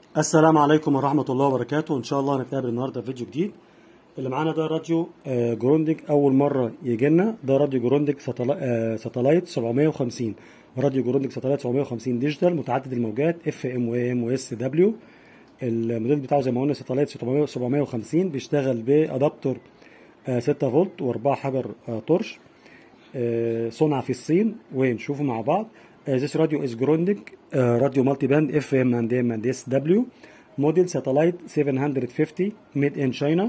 السلام عليكم ورحمة الله وبركاته إن شاء الله هنتقابل النهاردة في فيديو جديد اللي معانا ده راديو آه، جروندك أول مرة يجي لنا ده راديو جروندك ساتلا- آه، ساتلايت 750 راديو جروندك ساتلايت 750 ديجيتال متعدد الموجات اف ام و ام و اس دبليو الموديل بتاعه زي ما قلنا ساتلايت 700 750 بيشتغل بأدابتور آه، 6 فولت و4 حجر آه، طرش آه، صنع في الصين ونشوفه مع بعض Uh, this radio is Grundig uh, radio multiband FM and AM and SW model satellite 750 made in China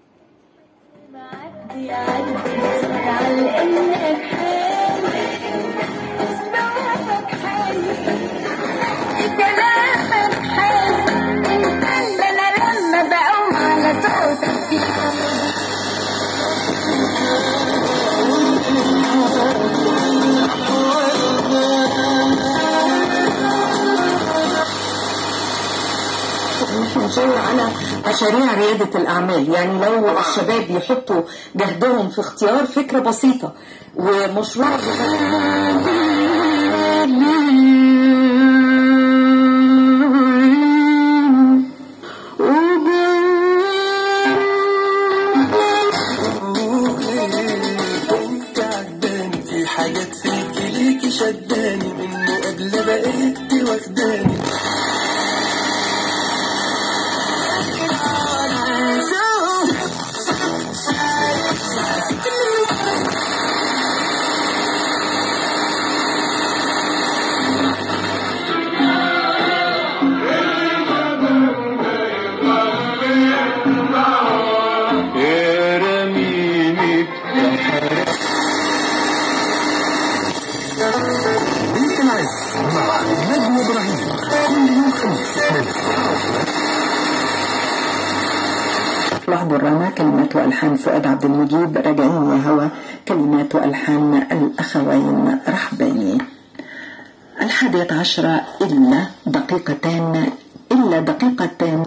معدي عدي على انك حالي اسمعك حالي كلامك حالي انت انا لما بقوم على صوتك نشاور على مشاريع ريادة الأعمال يعني لو الشباب يحطوا جهدهم في اختيار فكرة بسيطة ومشروع انت عجباني في حاجات فيك ليكي شداني منه قبل بقيت واخداني ارميني بيت العز مع نجم ابراهيم كل يوم خميس من لحظ الرنا كلمات وألحان فؤاد عبد المجيد راجعين يا هوى كلمات وألحان الأخوين رحباني الحادية عشرة إلا دقيقتان إلا دقيقتان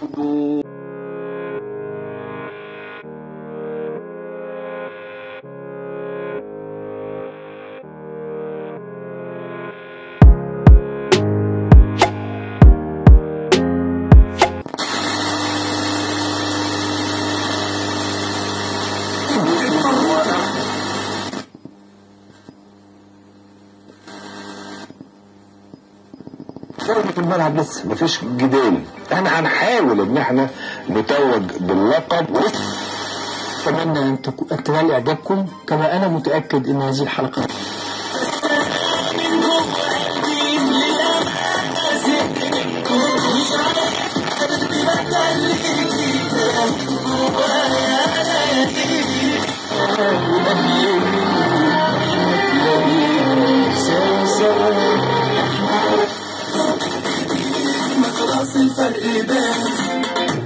درجة الملعب لسه مفيش جدال احنا هنحاول ان احنا نتوج باللقب أتمنى أن تكو- أن تنال إعجابكم كما أنا متأكد أن هذه الحلقة خلاص الفرق بان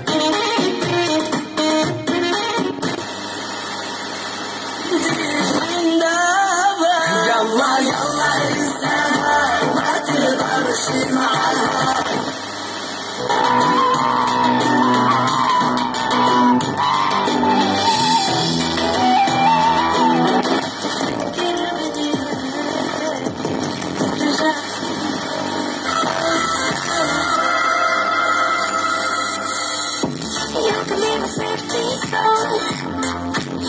يلا يلا السما ما تقدرش معاها You can leave a 15 stone.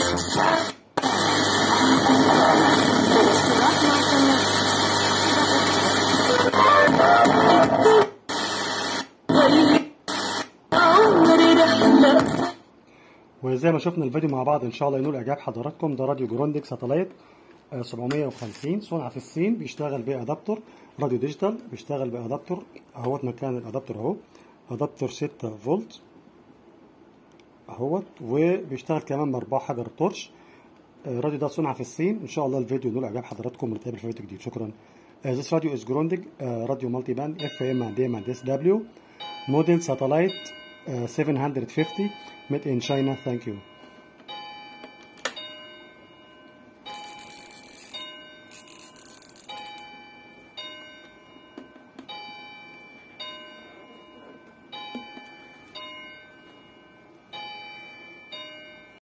عمري رحلة وزي ما شفنا الفيديو مع بعض ان شاء الله ينول اعجاب حضراتكم ده راديو جروندك ساتلايت آه، 750 صنع في الصين بيشتغل بادابتور راديو ديجيتال بيشتغل بادابتور اهوت مكان الادابتور اهو ادابتور 6 فولت اهوت وبيشتغل كمان باربعه حجر طرش آه، الراديو ده صنع في الصين ان شاء الله الفيديو ينول اعجاب حضراتكم ونتقابل في فيديو جديد شكرا Uh, this radio is Grundig, uh, radio multiband FM and AM and SW, model satellite uh, 750 made in China. Thank you.